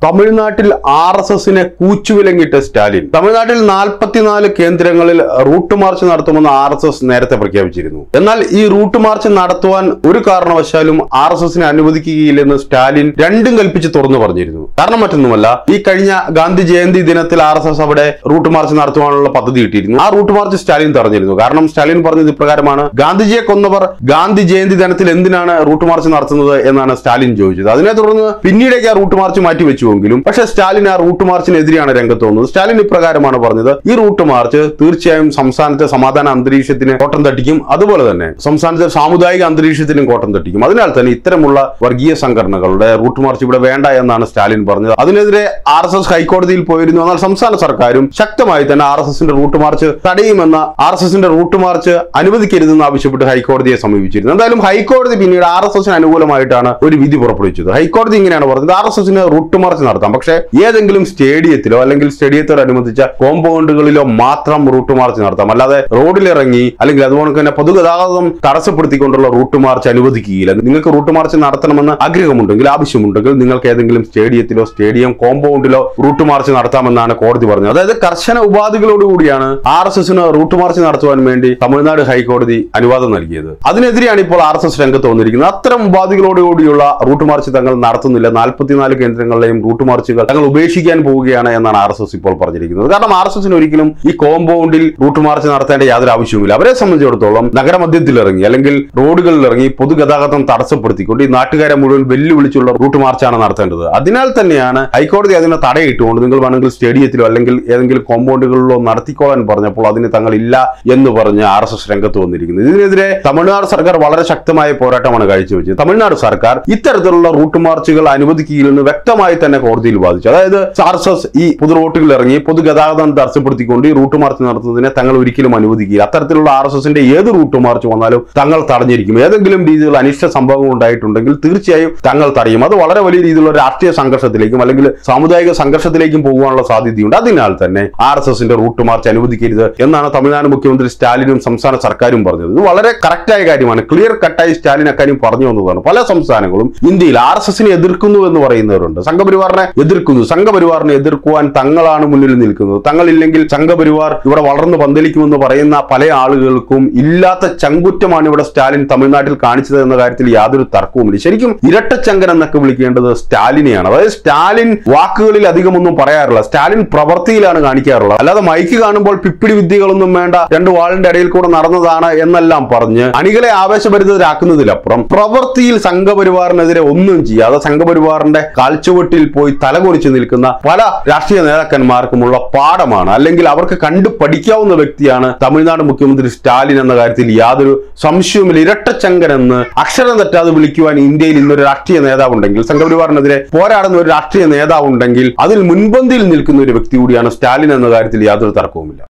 തമിഴ്നാട്ടിൽ R S എസിനെ കൂച്ചുവിലങ്ങിട്ട് സ്റ്റാലിൻ തമിഴ്നാട്ടിൽ നാൽപ്പത്തിനാല് കേന്ദ്രങ്ങളിൽ റൂട്ട് മാർച്ച് നടത്തുമെന്ന് ആർ എസ് എസ് നേരത്തെ പ്രഖ്യാപിച്ചിരുന്നു എന്നാൽ ഈ റൂട്ട് മാർച്ച് നടത്തുവാൻ ഒരു കാരണവശാലും ആർ എസ് എസിനെ അനുവദിക്കുകയില്ലെന്ന് സ്റ്റാലിൻ രണ്ടും കൽപ്പിച്ച് തുറന്നു പറഞ്ഞിരുന്നു കാരണം മറ്റൊന്നുമല്ല ഈ കഴിഞ്ഞ ഗാന്ധി ജയന്തി ദിനത്തിൽ ആർ എസ് എസ് അവിടെ റൂട്ട് മാർച്ച് നടത്തുവാനുള്ള പദ്ധതി കിട്ടിയിരുന്നു ആ റൂട്ട് മാർച്ച് സ്റ്റാലിൻ തടഞ്ഞിരുന്നു കാരണം സ്റ്റാലിൻ പറഞ്ഞത് ഇപ്രകാരമാണ് ഗാന്ധിജിയെ കൊന്നവർ ഗാന്ധി ജയന്തി ദിനത്തിൽ എന്തിനാണ് റൂട്ട് മാർച്ച് നടത്തുന്നത് എന്നാണ് സ്റ്റാലിൻ ചോദിച്ചത് അതിനെ തുടർന്ന് പിന്നീടേക്ക് ആ റൂട്ട് മാർച്ച് മാറ്റി വെച്ചുവെങ്കിലും പക്ഷേ സ്റ്റാലിൻ ആ റൂട്ട് മാർച്ചിനെതിരെയാണ് രംഗത്ത് വന്നത് സ്റ്റാലിൻ ഇപ്രകാരമാണ് പറഞ്ഞത് ഈ റൂട്ട് മാർച്ച് തീർച്ചയായും സംസ്ഥാനത്തെ സമാധാന അന്തരീക്ഷത്തിന് കോട്ടം തട്ടിക്കും അതുപോലെ തന്നെ സംസ്ഥാനത്തെ സാമുദായിക അന്തരീക്ഷത്തിനും കോട്ടം തട്ടിക്കും അതിനാൽ തന്നെ ഇത്തരമുള്ള വർഗീയ സംഘടനകളുടെ റൂട്ട് മാർച്ച് ഇവിടെ വേണ്ട എന്നാണ് സ്റ്റാലിൻ പറഞ്ഞത് അതിനെതിരെ ആർ എസ് എസ് ഹൈക്കോടതിയിൽ പോയിരുന്നു എന്നാൽ സംസ്ഥാന സർക്കാരും ശക്തമായി തന്നെ ആർ എസ് എസിന്റെ റൂട്ട് മാർച്ച് തടയുമെന്ന ആർ എസ് എസിന്റെ റൂട്ട് മാർച്ച് അനുവദിക്കരുതെന്ന് ആവശ്യപ്പെട്ട് ഹൈക്കോടതിയെ സമീപിച്ചിരുന്നു എന്തായാലും ഹൈക്കോടതി പിന്നീട് ആർ എസ് എസിന് അനുകൂലമായിട്ടാണ് ഒരു വിധി പുറപ്പെടുവിച്ചത് ഹൈക്കോടതി ഇങ്ങനെയാണ് പറഞ്ഞത് ആർ എസ് എസിന് റൂട്ട് മാർച്ച് നടത്താം പക്ഷേ ഏതെങ്കിലും സ്റ്റേഡിയത്തിലോ അല്ലെങ്കിൽ സ്റ്റേഡിയത്തോടനുബന്ധിച്ച കോമ്പൗണ്ടുകളിലോ മാത്രം റൂട്ട് മാർച്ച് നടത്താം അല്ലാതെ റോഡിലിറങ്ങി അല്ലെങ്കിൽ അതുപോലെ തന്നെ പൊതുഗതാഗതം തടസ്സപ്പെടുത്തിക്കൊണ്ടുള്ള റൂട്ട് മാർച്ച് അനുവദിക്കുകയില്ല നിങ്ങൾക്ക് റൂട്ട് മാർച്ച് നടത്തണമെന്ന് ആഗ്രഹമുണ്ടെങ്കിൽ ആവശ്യമുണ്ടെങ്കിൽ നിങ്ങൾക്ക് ഏതെങ്കിലും സ്റ്റേഡിയത്തിലോ സ്റ്റേഡിയം കോമ്പൗണ്ടിലോ റൂട്ട് മാർച്ച് നടത്താമെന്നാണ് കോടതി പറഞ്ഞത് അതായത് കർശന ഉപാധികളോടുകൂടിയാണ് ആർ എസ് എസിന് റൂട്ട് മാർച്ച് നടത്തുവാൻ വേണ്ടി തമിഴ്നാട് ഹൈക്കോടതി അനുവാദം നൽകിയത് അതിനെതിരെയാണ് ഇപ്പോൾ ആർ എസ് എസ് രംഗത്ത് വന്നിരിക്കുന്നത് അത്തരം ഉപാധികളോടുകൂടിയുള്ള റൂട്ട് മാർച്ച് തങ്ങൾ നടത്തുന്നില്ല നാൽപ്പത്തിനാല് കേന്ദ്രങ്ങളിലെയും റൂട്ട് മാർച്ചുകൾ തങ്ങൾ ഉപേക്ഷിക്കാൻ പോവുകയാണ് എന്നാണ് ആർ എസ് എസ് ഇപ്പോൾ പറഞ്ഞിരിക്കുന്നത് കാരണം ആർ എസ് എസിന് ഒരിക്കലും ഈ കോമ്പൗണ്ടിൽ റൂട്ട് മാർച്ച് നടത്തേണ്ട യാതൊരു ആവശ്യവുമില്ല അവരെ സംബന്ധിച്ചിടത്തോളം നഗരമധ്യത്തിൽ ഇറങ്ങി അല്ലെങ്കിൽ റോഡുകളിൽ ഇറങ്ങി പൊതുഗതാഗതം തടസ്സപ്പെടുത്തിക്കൊണ്ട് ഈ നാട്ടുകാരെ മുഴുവൻ വെല്ലുവിളിച്ചുള്ള റൂട്ട് മാർച്ചാണ് നടത്തേണ്ടത് അതിനാൽ തന്നെയാണ് ഹൈക്കോടതി അതിനെ തടയിട്ടുകൊണ്ട് നിങ്ങൾ വേണമെങ്കിൽ സ്റ്റേഡിയത്തിലോ അല്ലെങ്കിൽ ഏതെങ്കിലും കോമ്പൗണ്ടുകളിലോ നടത്തിക്കോളാൻ പറഞ്ഞപ്പോൾ അതിന് തങ്ങളില്ല എന്ന് പറഞ്ഞ് ആർ എസ് എസ് രംഗത്ത് വന്നിരിക്കുന്നത് ഇതിനെതിരെ തമിഴ്നാട് സർക്കാർ വളരെ ശക്തമായ പോരാട്ടമാണ് കാഴ്ചവെച്ചത് തമിഴ്നാട് സർക്കാർ ഇത്തരത്തിലുള്ള റൂട്ട് മാർച്ചുകൾ അനുവദിക്കുകയില്ലെന്ന് വ്യക്തമായി തന്നെ കോടതിയിൽ വാദിച്ചു അതായത് ആർ എസ് എസ് ഈ പൊതു റോട്ടുകളിൽ ഇറങ്ങി പൊതുഗതാഗതം തടസ്സപ്പെടുത്തിക്കൊണ്ട് ഈ റൂട്ട് മാർച്ച് നടത്തുന്നതിനെ തങ്ങൾ ഒരിക്കലും അനുവദിക്കില്ല അത്തരത്തിലുള്ള ആർ എസ് എസിന്റെ ഏത് റൂട്ട് മാർച്ച് വന്നാലും തങ്ങൾ തടഞ്ഞിരിക്കും ഏതെങ്കിലും രീതിയിലുള്ള അനിഷ്ട സംഭവങ്ങൾ ഉണ്ടായിട്ടുണ്ടെങ്കിൽ തീർച്ചയായും തങ്ങൾ തടയും അത് വളരെ വലിയ രീതിയിലുള്ള രാഷ്ട്രീയ സംഘർഷത്തിലേക്കും അല്ലെങ്കിൽ സാമുദായിക സംഘർഷത്തിലേക്കും പോകുവാനുള്ള സാധ്യതയുണ്ട് അതിനാൽ തന്നെ ആർ എസ് എസിന്റെ റൂട്ട് മാർച്ച് അനുവദിക്കരുത് എന്നാണ് തമിഴ്നാട് മുഖ്യമന്ത്രി സ്റ്റാലിനും സംസ്ഥാന സർക്കാരും പറഞ്ഞത് ഇത് വളരെ കറക്റ്റായ കാര്യമാണ് ക്ലിയർ കട്ടായി സ്റ്റാലിൻ അക്കാര്യം പറഞ്ഞു വന്നതാണ് പല സംസ്ഥാനങ്ങളും ഇന്ത്യയിൽ ആർ എസ് എസിനെ എതിർക്കുന്നു എന്ന് പറയുന്നവരുണ്ട് സംഘപരിവാറിനെ എതിർക്കുന്നു സംഘപരിവാറിനെ എതിർക്കുവാൻ തങ്ങളാണ് മുന്നിൽ നിൽക്കുന്നത് തങ്ങളില്ലെങ്കിൽ സംഘപരിവാർ ഇവിടെ വളർന്നു പന്തലിക്കുമെന്ന് പറയുന്ന പല ആളുകൾക്കും ഇല്ലാത്ത ചങ്കുറ്റമാണ് ഇവിടെ സ്റ്റാലിൻ തമിഴ്നാട്ടിൽ കാണിച്ചത് എന്ന കാര്യത്തിൽ യാതൊരു തർക്കവുമില്ല ശരിക്കും ഇരട്ടച്ചങ്കൻ എന്നൊക്കെ വിളിക്കേണ്ടത് സ്റ്റാലിനെയാണ് അതായത് സ്റ്റാലിൻ വാക്കുകളിൽ അധികമൊന്നും പറയാറില്ല സ്റ്റാലിൻ പ്രവൃത്തിയിലാണ് കാണിക്കാറുള്ളത് അല്ലാതെ മൈക്ക് കാണുമ്പോൾ പിപ്പിടി വിദ്യകളൊന്നും വേണ്ട രണ്ട് വാളിന്റെ ഇടയിൽ കൂടെ നടന്നതാണ് എന്നെല്ലാം പറഞ്ഞ് അണികളെ ആവേശഭരിതരാക്കുന്നതിലപ്പുറം പ്രവൃത്തിയിൽ സംഘപരിവാറിനെതിരെ ഒന്നും ചെയ്യാതെ സംഘപരിവാറിന്റെ കാൽച്ചുവട്ടിൽ പോയി തലകുറിച്ച് നിൽക്കുന്ന പല രാഷ്ട്രീയ നേതാക്കന്മാർക്കുമുള്ള പാഠമാണ് അല്ലെങ്കിൽ അവർക്ക് കണ്ടു പഠിക്കാവുന്ന വ്യക്തിയാണ് തമിഴ്നാട് മുഖ്യമന്ത്രി സ്റ്റാലിൻ എന്ന കാര്യത്തിൽ യാതൊരു സംശയവുമില്ല ഇരട്ടച്ചങ്കൻ എന്ന് അക്ഷരം തെറ്റാതെ വിളിക്കുവാൻ ഇന്ത്യയിൽ ഇന്നൊരു രാഷ്ട്രീയ നേതാവുണ്ടെങ്കിൽ സംഘപരിവാറിനെതിരെ പോരാടുന്ന ഒരു രാഷ്ട്രീയ നേതാവുണ്ടെങ്കിൽ അതിൽ മുൻപന്തിയിൽ നിൽക്കുന്ന ഒരു വ്യക്തി കൂടിയാണ് സ്റ്റാലിൻ എന്ന കാര്യത്തിൽ യാതൊരു തർക്കവുമില്ല